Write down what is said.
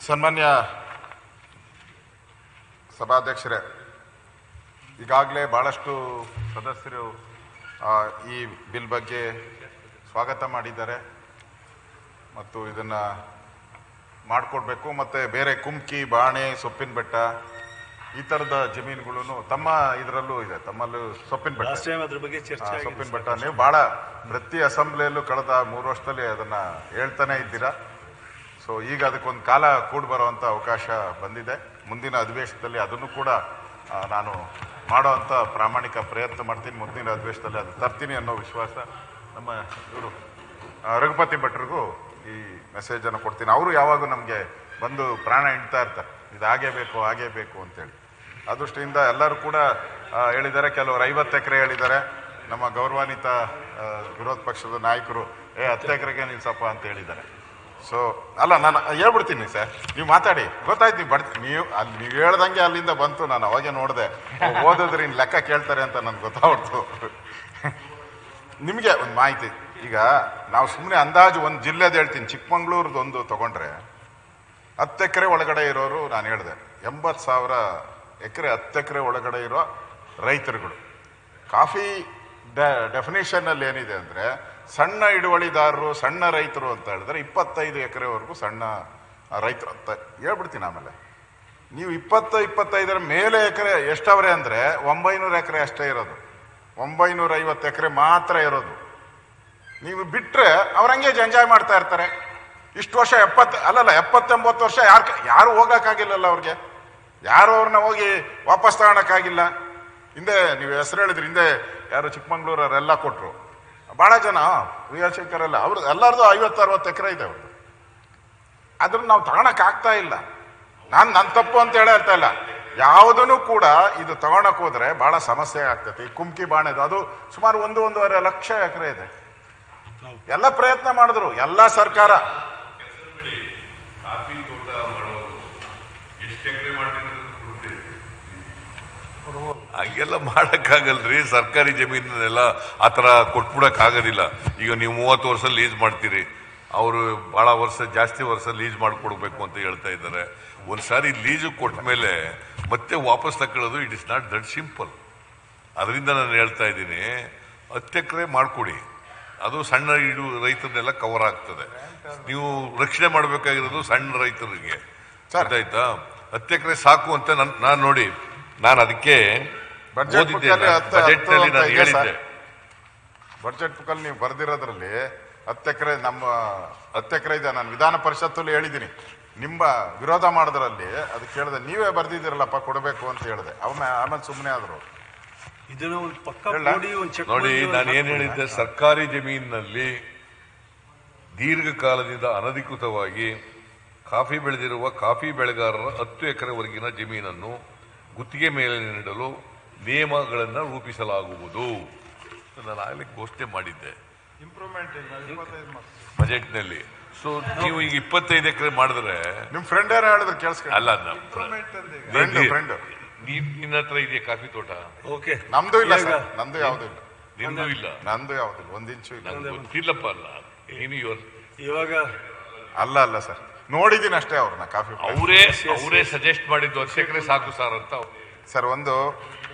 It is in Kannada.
ಸನ್ಮಾನ್ಯ ಸಭಾಧ್ಯಕ್ಷರೇ ಈಗಾಗಲೇ ಭಾಳಷ್ಟು ಸದಸ್ಯರು ಆ, ಈ ಬಿಲ್ ಬಗ್ಗೆ ಸ್ವಾಗತ ಮಾಡಿದ್ದಾರೆ ಮತ್ತು ಇದನ್ನು ಮಾಡಿಕೊಡ್ಬೇಕು ಮತ್ತು ಬೇರೆ ಕುಮ್ಕಿ ಬಾಣೆ ಸೊಪ್ಪಿನ ಬೆಟ್ಟ ಈ ಥರದ ಜಮೀನುಗಳು ತಮ್ಮ ಇದರಲ್ಲೂ ಇದೆ ತಮ್ಮಲ್ಲೂ ಸೊಪ್ಪಿನ ಬೆಟ್ಟ ಲಾಸ್ಟ್ ಟೈಮ್ ಅದ್ರ ಬಗ್ಗೆ ಚರ್ಚೆ ಆ, ಆಗಿದೆ ಸೊಪ್ಪಿನ ಸರ್. ಬೆಟ್ಟ ನೀವು ಬಹಳ ಪ್ರತಿ ಅಸೆಂಬ್ಲಿಯಲ್ಲೂ ಕಳೆದ ಮೂರು ವರ್ಷದಲ್ಲಿ ಅದನ್ನ ಹೇಳ್ತಾನೆ ಇದ್ದೀರಾ ಸೊ ಈಗ ಅದಕ್ಕೊಂದು ಕಾಲ ಕೂಡಿ ಬರುವಂತ ಅವಕಾಶ ಬಂದಿದೆ ಮುಂದಿನ ಅಧಿವೇಶನದಲ್ಲಿ ಅದನ್ನು ಕೂಡ ಆ, ನಾನು ಮಾಡುವಂತ ಪ್ರಾಮಾಣಿಕ ಪ್ರಯತ್ನ ಮಾಡ್ತೀನಿ ಮುಂದಿನ ಅಧಿವೇಶನದಲ್ಲಿ ಅದು ತರ್ತೀನಿ ಅನ್ನೋ ವಿಶ್ವಾಸ ನಮ್ಮ ಇವರು ರಘುಪತಿ ಭಟ್ರಿಗೂ ಈ ಮೆಸೇಜ್ ಅನ್ನು ಕೊಡ್ತೀನಿ ಅವರು ಯಾವಾಗ ನಮಗೆ ಬಂದು ಪ್ರಾಣ ಇಡ್ತಾ ಇರ್ತಾರೆ ಇದು ಹಾಗೇ ಬೇಕು ಹಾಗೇ ಬೇಕು ಅಂತೇಳಿ ಆ ದೃಷ್ಟಿಯಿಂದ ಎಲ್ಲರೂ ಕೂಡ ಆ, ಹೇಳಿದ್ದಾರೆ ಕೆಲವರು ಐವತ್ತು ಎಕರೆ ಹೇಳಿದ್ದಾರೆ ನಮ್ಮ ಗೌರವಾನ್ವಿತ ಆ, ವಿರೋಧ ಪಕ್ಷದ ನಾಯಕರು ಏ ಹತ್ತು ಎಕರೆಗೆ ನಿಲ್ಸಪ್ಪ ಅಂತ ಹೇಳಿದ್ದಾರೆ ಸೊ ಅಲ್ಲ ನಾನು ಹೇಳ್ಬಿಡ್ತೀನಿ ಸರ್ ನೀವು ಮಾತಾಡಿ ಗೊತ್ತಾಯ್ತು ನೀವು ಬಡ್ ನೀವು ಅಲ್ಲಿ ನೀವು ಹೇಳ್ದಂಗೆ ಅಲ್ಲಿಂದ ಬಂತು ನಾನು ಅವಾಗೆ ನೋಡಿದೆ ಓದಿದ್ರೆ ಇನ್ನು ಲೆಕ್ಕ ಕೇಳ್ತಾರೆ ಅಂತ ನನ್ಗೆ ಗೊತ್ತಾಗ್ಬಿಡ್ತು ನಿಮಗೆ ಒಂದು ಮಾಹಿತಿ ಈಗ ನಾವು ಸುಮ್ಮನೆ ಅಂದಾಜು ಒಂದು ಜಿಲ್ಲೆದು ಹೇಳ್ತೀನಿ ಚಿಕ್ಕಮಂಗ್ಳೂರ್ದು ಒಂದು ತಗೊಂಡ್ರೆ ಹತ್ತು ಎಕರೆ ಒಳಗಡೆ ಇರೋರು ನಾನು ಹೇಳಿದೆ ಎಂಬತ್ತು ಸಾವಿರ ಎಕರೆ ಹತ್ತು ಎಕರೆ ಒಳಗಡೆ ಇರೋ ರೈತರುಗಳು ಕಾಫಿ ಡೆಫಿನೇಷನ್ ಅಲ್ಲಿ ಏನಿದೆ ಅಂದ್ರೆ ಸಣ್ಣ ಹಿಡುವಳಿದಾರರು ಸಣ್ಣ ರೈತರು ಅಂತ ಹೇಳಿದ್ರೆ ಇಪ್ಪತ್ತೈದು ಎಕರೆವರೆಗೂ ಸಣ್ಣ ರೈತರು ಅಂತ ಹೇಳ್ಬಿಡ್ತೀನಿ ಆಮೇಲೆ ನೀವು ಇಪ್ಪತ್ತು ಇಪ್ಪತ್ತೈದರ ಮೇಲೆ ಎಕರೆ ಎಷ್ಟವ್ರೆ ಅಂದ್ರೆ ಒಂಬೈನೂರು ಎಕರೆ ಅಷ್ಟೇ ಇರೋದು ಒಂಬೈನೂರ ಐವತ್ತು ಎಕರೆ ಮಾತ್ರ ಇರೋದು ನೀವು ಬಿಟ್ರೆ ಅವ್ರಂಗೆ ಎಂಜಾಯ್ ಮಾಡ್ತಾ ಇರ್ತಾರೆ ಇಷ್ಟು ವರ್ಷ ಎಪ್ಪತ್ತು ಅಲ್ಲಲ್ಲ ಎಪ್ಪತ್ತೆಂಬತ್ತು ವರ್ಷ ಯಾರು ಯಾರು ಹೋಗಕ್ಕಾಗಿಲ್ಲಲ್ಲ ಅವ್ರಿಗೆ ಯಾರು ಅವ್ರನ್ನ ಹೋಗಿ ವಾಪಸ್ ತಗೊಳಕ್ಕಾಗಿಲ್ಲ ಹಿಂದೆ ನೀವು ಹೆಸರು ಹೇಳಿದ್ರಿ ಹಿಂದೆ ಯಾರು ಚಿಕ್ಕಮಂಗ್ಳೂರವರೆಲ್ಲ ಕೊಟ್ರು ಬಹಳ ಜನ ವಿ ಎಲ್ ಶಂಕರ್ ಎಲ್ಲ ಅವ್ರು ಎಲ್ಲರದು ಐವತ್ತು ಅರವತ್ತು ಎಕರೆ ಇದೆ ಅವ್ರದ್ದು ಅದ್ರ ನಾವು ತಗೊಳಕ್ ಆಗ್ತಾ ಇಲ್ಲ ನಾನು ನನ್ನ ತಪ್ಪು ಅಂತ ಹೇಳೇ ಇರ್ತಾ ಇಲ್ಲ ಯಾವುದನ್ನು ಕೂಡ ಇದು ತಗೊಳಕ್ ಹೋದ್ರೆ ಬಹಳ ಸಮಸ್ಯೆ ಆಗ್ತೈತಿ ಈ ಕುಮ್ಕಿ ಬಾಣೆದು ಅದು ಸುಮಾರು ಒಂದು ಒಂದೂವರೆ ಲಕ್ಷ ಎಕರೆ ಇದೆ ಎಲ್ಲ ಪ್ರಯತ್ನ ಮಾಡಿದ್ರು ಎಲ್ಲ ಸರ್ಕಾರ ಕಾಫಿ ತೋಟ ಮಾಡೋರು ಎಷ್ಟು ಎಕರೆ ಮಾಡಿರೋದು ಗೊತ್ತಿದೆ ಹಾಗೆಲ್ಲ ಮಾಡಕ್ಕಾಗಲ್ರಿ ಸರ್ಕಾರಿ ಜಮೀನನ್ನೆಲ್ಲ ಆ ಥರ ಕೊಟ್ಬಿಡಕ್ ಆಗೋದಿಲ್ಲ ಈಗ ನೀವು ಮೂವತ್ತು ವರ್ಷ ಲೀಸ್ ಮಾಡ್ತೀರಿ ಅವರು ಬಹಳ ವರ್ಷ ಜಾಸ್ತಿ ವರ್ಷ ಲೀಸ್ ಮಾಡಿಕೊಡ್ಬೇಕು ಅಂತ ಹೇಳ್ತಾ ಇದ್ದಾರೆ ಒಂದ್ಸಾರಿ ಲೀಸು ಕೊಟ್ಟ ಮೇಲೆ ಮತ್ತೆ ವಾಪಸ್ ತಗೊಳ್ಳೋದು it is not that simple ಅದರಿಂದ ನಾನು ಹೇಳ್ತಾ ಇದ್ದೀನಿ ಹತ್ತು ಎಕರೆ ಮಾಡಿಕೊಡಿ ಅದು ಸಣ್ಣ ಇಡು ರೈತರನ್ನೆಲ್ಲ ಕವರ್ ಆಗ್ತದೆ ನೀವು ರಕ್ಷಣೆ ಮಾಡಬೇಕಾಗಿರೋದು ಸಣ್ಣ ರೈತರಿಗೆ ಆಯ್ತಾ ಹತ್ತು ಎಕರೆ ಸಾಕು ಅಂತ ನನ್ ನಾನು ನೋಡಿ ನಾನು ಅದಕ್ಕೆ Budget ಓದಿದ್ದೆ book ಅಲ್ಲಿ ಹತ್ತು- ಬಜೆಟ್ ಹತ್ತು ನಲ್ಲಿ ಅಂತ ನಾನು ಇದೆ ಹೇಳಿದ್ದೆ ಬಡ್ಜೆಟ್ ಬುಕ್ಕಲ್ಲಿ ನೀವು ಬರ್ದಿರೋದ್ರಲ್ಲಿ ಹತ್ತು ಎಕರೆ ನಮ್ಮ ಹತ್ತು ಎಕರೆ ಇದೆ ನಾನು ವಿಧಾನ ಪರಿಷತ್ತಲ್ಲಿ ಹೇಳಿದ್ದೀನಿ ನಿಮ್ಮ ವಿರೋಧ ಮಾಡೋದ್ರಲ್ಲಿ ಅದು ಕೇಳಿದೆ ನೀವೇ ಬರ್ದಿದ್ದೀರಲ್ಲಪ್ಪ ಕೊಡಬೇಕು ಅಂತ ಹೇಳಿದೆ ಆಮೇಲೆ ಆಮೇಲೆ ಸುಮ್ಮನೆ ಆದ್ರು ಇದನ್ನ ಒಂದು ಪಕ್ಕ ಹೇಳ? ನೋಡಿ ಒಂದು ಚೆಕ್ ನೋಡಿ ನಾನು ಏನ್ ಹೇಳಿದ್ದೆ ಸರ್ಕಾರಿ ಜಮೀನಿನಲ್ಲಿ ದೀರ್ಘಕಾಲದಿಂದ ಅನಧಿಕೃತವಾಗಿ ಕಾಫಿ ಬೆಳೆದಿರುವ ಕಾಫಿ ಬೆಳೆಗಾರರ ಹತ್ತು ಎಕರೆವರೆಗಿನ ಜಮೀನನ್ನು ಗುತ್ತಿಗೆ ಮೇಲೆ ನೀಡಲು ನಿಯಮಗಳನ್ನು ರೂಪಿಸಲಾಗುವುದು ನಾನು ಆಗಲೇ ಘೋಷಣೆ ಮಾಡಿದ್ದೆ ಬಜೆಟ್ನಲ್ಲಿ ಸೊ ನೀವು ಈಗ ಇಪ್ಪತ್ತೈದು ಎಕರೆ ಮಾಡಿದ್ರೆ ನಿಮ್ ಫ್ರೆಂಡ್ ಏನೋ ಹೇಳಿದ್ರು ಕೇಳಿಸ್ಕೊಂಡು ಅಲ್ಲ ನಮ್ಮ Friend, friend. ನಿನ್ನ ಹತ್ರ ಇದೆಯಾ ಕಾಫಿ ತೋಟ ಓಕೆ ನಮ್ದು ಇಲ್ಲ ಈಗ- ಸರ್ ನಂದು ಯಾವ್ದು ಇಲ್ಲ ನಿಂದು ಇಲ್ಲ ನಂದು ಯಾವ್ದಿಲ್ಲ ಒಂದ್ ಇಂಚು ಇಲ್ಲ ನಂಗೆ ಗೊತ್ತಿಲ್ಲಪ್ಪ ಅಲ್ಲ ನೀನು ಇವ್ರ ಇವಾಗ ಅಲ್ಲ ಅಲ್ಲ ಸರ್ ನೋಡಿದ್ದೀನಿ ಅಷ್ಟೇ ಅವ್ರನ್ನ ಕಾಫಿ ಅವರೇ ಅವರೇ ಸಜೆಸ್ಟ್ ಮಾಡಿದ್ದು ಹತ್ತು ಎಕರೆ ಸಾಕು ಸರ್ ಅಂತ ಸರ್ ಒಂದು